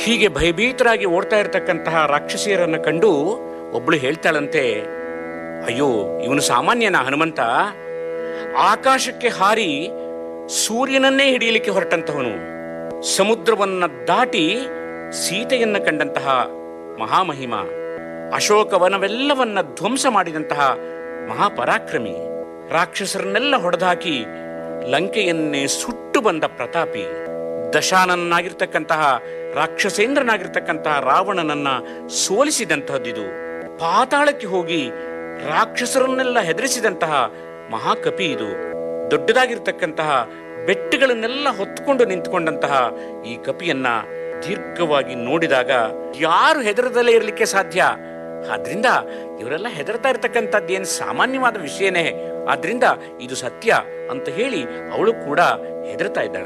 ಹೀಗೆ ಭಯಭೀತರಾಗಿ ಓಡ್ತಾ ಇರತಕ್ಕಂತಹ ರಾಕ್ಷಸಿಯರನ್ನ ಕಂಡು ಒಬ್ಳು ಹೇಳ್ತಾಳಂತೆ ಅಯ್ಯೋ ಇವನು ಸಾಮಾನ್ಯನ ಹನುಮಂತ ಆಕಾಶಕ್ಕೆ ಹಾರಿ ಸೂರ್ಯನನ್ನೇ ಹಿಡಿಯಲಿಕ್ಕೆ ಹೊರಟಂತಹವನು ಸಮುದ್ರವನ್ನ ದಾಟಿ ಸೀತೆಯನ್ನ ಕಂಡಂತಹ ಮಹಾಮಹಿಮ ಅಶೋಕವನವೆಲ್ಲವನ್ನ ಧ್ವಂಸ ಮಾಡಿದಂತಹ ಮಹಾಪರಾಕ್ರಮಿ ರಾಕ್ಷಸರನ್ನೆಲ್ಲ ಹೊಡೆದಾಕಿ ಲಂಕೆಯನ್ನೇ ಸುಟ್ಟು ಬಂದ ಪ್ರತಾಪಿ ದಶಾನನಾಗಿರ್ತಕ್ಕಂತಹ ರಾಕ್ಷಸೇಂದ್ರನಾಗಿರ್ತಕ್ಕಂತಹ ರಾವಣನನ್ನ ಸೋಲಿಸಿದಂತಹದ್ದಿದು ಪಾತಾಳಕ್ಕೆ ಹೋಗಿ ರಾಕ್ಷಸರನ್ನೆಲ್ಲ ಹೆದರಿಸಿದಂತಹ ಮಹಾಕಪಿ ಇದು ದೊಡ್ಡದಾಗಿರ್ತಕ್ಕಂತಹ ಬೆಟ್ಟಗಳನ್ನೆಲ್ಲ ಹೊತ್ತುಕೊಂಡು ನಿಂತುಕೊಂಡಂತಹ ಈ ಕಪಿಯನ್ನ ದೀರ್ಘವಾಗಿ ನೋಡಿದಾಗ ಯಾರು ಹೆದರದಲ್ಲೇ ಇರಲಿಕ್ಕೆ ಸಾಧ್ಯ ಆದ್ರಿಂದ ಇವರೆಲ್ಲ ಹೆದರ್ತಾ ಇರತಕ್ಕಂಥದ್ದೇನು ಸಾಮಾನ್ಯವಾದ ವಿಷಯನೇ ಆದ್ರಿಂದ ಇದು ಸತ್ಯ ಅಂತ ಹೇಳಿ ಅವಳು ಕೂಡ ಹೆದರ್ತಾ ಇದ್ದಾಳೆ